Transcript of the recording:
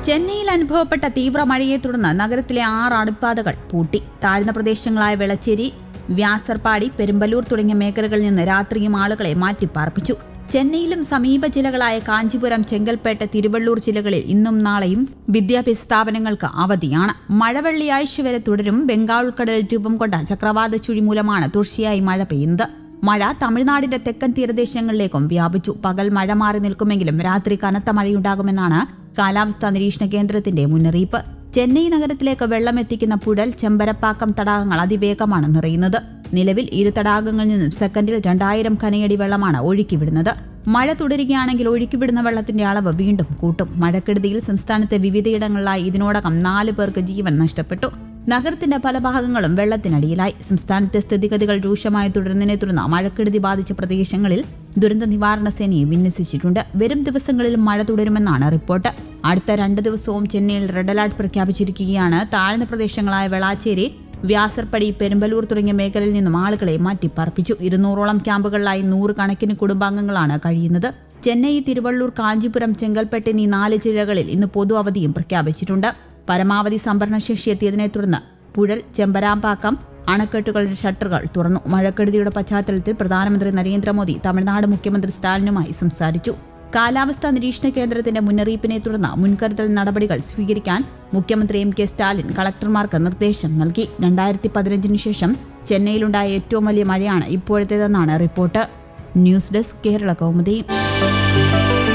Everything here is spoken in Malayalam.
ചെന്നൈയിൽ അനുഭവപ്പെട്ട തീവ്ര മഴയെ തുടർന്ന് നഗരത്തിലെ ആറ് അടിപ്പാതകൾ പൂട്ടി താഴ്ന്ന പ്രദേശങ്ങളായ വെളച്ചേരി വ്യാസർപാടി പെരുമ്പലൂർ തുടങ്ങിയ മേഖലകളിൽ നിന്ന് രാത്രിയും ആളുകളെ മാറ്റിപ്പാർപ്പിച്ചു ചെന്നൈയിലും സമീപ ജില്ലകളായ കാഞ്ചീപുരം ചെങ്കൽപ്പേട്ട് തിരുവള്ളൂർ ജില്ലകളിൽ ഇന്നും നാളെയും വിദ്യാഭ്യാസ സ്ഥാപനങ്ങൾക്ക് അവധിയാണ് മഴ വെള്ളിയാഴ്ച വരെ തുടരും ബംഗാൾ ഉൾക്കടലിൽ രൂപം കൊണ്ട ചക്രവാത ചുഴി മൂലമാണ് തുടർച്ചയായി മഴ പെയ്യുന്നത് മഴ തമിഴ്നാടിന്റെ തെക്കൻ തീരദേശങ്ങളിലേക്കും വ്യാപിച്ചു പകൽ മഴ മാറി നിൽക്കുമെങ്കിലും രാത്രി കനത്ത മഴയുണ്ടാകുമെന്നാണ് കാലാവസ്ഥാ നിരീക്ഷണ കേന്ദ്രത്തിന്റെ മുന്നറിയിപ്പ് ചെന്നൈ നഗരത്തിലേക്ക് വെള്ളമെത്തിക്കുന്ന പുഴൽ ചെമ്പരപ്പാക്കം തടാകങ്ങൾ അതിവേഗമാണ് നിറയുന്നത് നിലവിൽ ഇരു തടാകങ്ങളിൽ നിന്നും സെക്കൻഡിൽ രണ്ടായിരം ഖനയടി വെള്ളമാണ് ഒഴുക്കിവിടുന്നത് മഴ തുടരുകയാണെങ്കിൽ ഒഴുക്കിവിടുന്ന വെള്ളത്തിന്റെ അളവ് വീണ്ടും കൂട്ടും മഴക്കെടുതിയിൽ സംസ്ഥാനത്തെ വിവിധയിടങ്ങളിലായി ഇതിനോടകം നാല് പേർക്ക് ജീവൻ നഷ്ടപ്പെട്ടു നഗരത്തിന്റെ പല ഭാഗങ്ങളും വെള്ളത്തിനടിയിലായി സംസ്ഥാനത്തെ സ്ഥിതിഗതികൾ രൂക്ഷമായി തുടരുന്നതിനെ തുടർന്ന് മഴക്കെടുതി ബാധിച്ച പ്രദേശങ്ങളിൽ ദുരന്ത നിവാരണ സേനയെ വിന്യസിച്ചിട്ടുണ്ട് വരും ദിവസങ്ങളിൽ മഴ തുടരുമെന്നാണ് റിപ്പോർട്ട് അടുത്ത രണ്ട് ദിവസവും ചെന്നൈയിൽ റെഡ് അലർട്ട് പ്രഖ്യാപിച്ചിരിക്കുകയാണ് താഴ്ന്ന പ്രദേശങ്ങളായ വെളാച്ചേരി വ്യാസർപ്പടി പെരുമ്പലൂർ തുടങ്ങിയ മേഖലയിൽ നിന്നും ആളുകളെ മാറ്റിപ്പാർപ്പിച്ചു ഇരുന്നൂറോളം ക്യാമ്പുകളിലായി നൂറുകണക്കിന് കുടുംബാംഗങ്ങളാണ് കഴിയുന്നത് ചെന്നൈ തിരുവള്ളൂർ കാഞ്ചീപുരം ചെങ്കൽപ്പെട്ട് എന്നീ നാല് ജില്ലകളിൽ ഇന്ന് പൊതു അവധിയും പ്രഖ്യാപിച്ചിട്ടുണ്ട് പരമാവധി സംഭരണശേഷി എത്തിയതിനെ തുടർന്ന് പുഴൽ ചെമ്പരാമ്പാക്കം അണക്കെട്ടുകളുടെ ഷട്ടറുകൾ തുറന്നു മഴക്കെടുതിയുടെ പശ്ചാത്തലത്തിൽ പ്രധാനമന്ത്രി നരേന്ദ്രമോദി തമിഴ്നാട് മുഖ്യമന്ത്രി സ്റ്റാലിനുമായി സംസാരിച്ചു കാലാവസ്ഥാ നിരീക്ഷണ കേന്ദ്രത്തിന്റെ മുന്നറിയിപ്പിനെ തുടർന്ന് മുൻകരുതൽ നടപടികൾ സ്വീകരിക്കാൻ മുഖ്യമന്ത്രി എം കെ സ്റ്റാലിൻ കളക്ടർമാർക്ക് നിർദ്ദേശം നൽകി രണ്ടായിരത്തി പതിനഞ്ചിന് ശേഷം ചെന്നൈയിലുണ്ടായ ഏറ്റവും വലിയ മഴയാണ് ഇപ്പോഴത്തേതെന്നാണ് report news desk Kerala Kaumudi